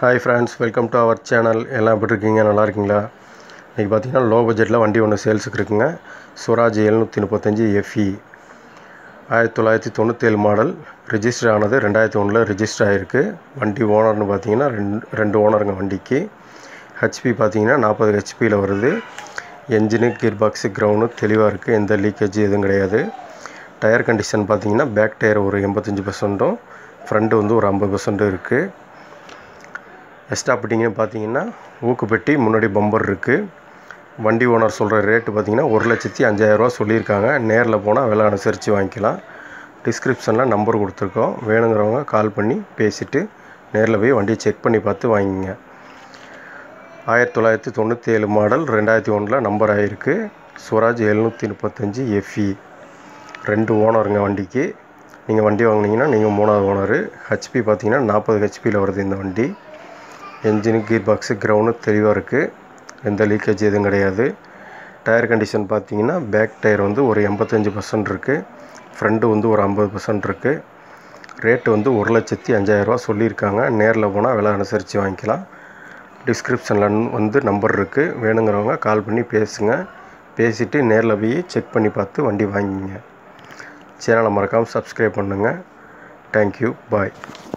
hi friends welcome to our channel எல்லாம் எப்படி இருக்கீங்க நல்லா இருக்கீங்களா இன்றைக்கி பார்த்தீங்கன்னா லோ பட்ஜெட்டில் வண்டி ஒன்று சேல்ஸுக்கு இருக்குங்க சுவராஜ் எழுநூற்றி முப்பத்தஞ்சு எஃப்இ ஆயிரத்தி தொள்ளாயிரத்தி தொண்ணூற்றேழு மாடல் ரிஜிஸ்டர் ஆனது ரெண்டாயிரத்தி ஒன்றில் ரிஜிஸ்டர் ஆகிருக்கு வண்டி ஓனர்னு பார்த்தீங்கன்னா ரெண்டு ரெண்டு ஓனருங்க வண்டிக்கு ஹெச்பி பார்த்தீங்கன்னா நாற்பது ஹெச்பியில் வருது என்ஜினு கீர் பாக்ஸு கிரவுண்டு தெளிவாக இருக்குது எந்த லீக்கேஜ் எதுவும் கிடையாது டயர் கண்டிஷன் பார்த்தீங்கன்னா பேக் டயர் ஒரு எண்பத்தஞ்சு பர்சன்ட்டும் ஃப்ரண்ட்டு வந்து ஒரு ஐம்பது பர்சன்ட்டும் இருக்குது எக்ஸ்ட்ரா பிட்டிங்கன்னு பார்த்தீங்கன்னா ஊக்கு பெட்டி முன்னாடி பம்பர் இருக்குது வண்டி ஓனர் சொல்கிற ரேட்டு பார்த்தீங்கன்னா ஒரு லட்சத்தி அஞ்சாயிரரூவா சொல்லியிருக்காங்க நேரில் போனால் விலை அனுசரித்து வாங்கிக்கலாம் டிஸ்கிரிப்ஷனில் நம்பர் கொடுத்துருக்கோம் வேணுங்கிறவங்க கால் பண்ணி பேசிவிட்டு நேரில் போய் வண்டியை செக் பண்ணி பார்த்து வாங்கிங்க ஆயிரத்தி தொள்ளாயிரத்தி தொண்ணூற்றி ஏழு மாடல் ரெண்டாயிரத்தி ஒன்றில் நம்பர் ஆகிருக்கு ஸ்வராஜ் எழுநூற்றி முப்பத்தஞ்சு எஃப்இ ரெண்டு ஓனருங்க வண்டிக்கு நீங்கள் வண்டி வாங்கினீங்கன்னா நீங்கள் மூணாவது ஓனரு ஹெச்பி பார்த்தீங்கன்னா நாற்பது ஹெச்பியில் வருது இந்த வண்டி என்ஜினு கீர் பாக்ஸு கிரவுண்டு தெளிவாக இருக்குது எந்த லீக்கேஜ் எதுவும் கிடையாது டயர் கண்டிஷன் பார்த்தீங்கன்னா பேக் டயர் வந்து ஒரு எண்பத்தஞ்சு பர்சன்ட் இருக்குது ஃப்ரண்ட்டு வந்து ஒரு ஐம்பது பர்சன்ட் இருக்குது ரேட்டு வந்து ஒரு லட்சத்தி அஞ்சாயிரரூவா சொல்லியிருக்காங்க நேரில் போனால் விலை அனுசரித்து வாங்கிக்கலாம் டிஸ்கிரிப்ஷனில் வந்து நம்பர் இருக்குது வேணுங்கிறவங்க கால் பண்ணி பேசுங்க பேசிவிட்டு நேரில் போய் செக் பண்ணி பார்த்து வண்டி வாங்கிங்க சேனலை மறக்காமல் சப்ஸ்கிரைப் பண்ணுங்கள் தேங்க்யூ பாய்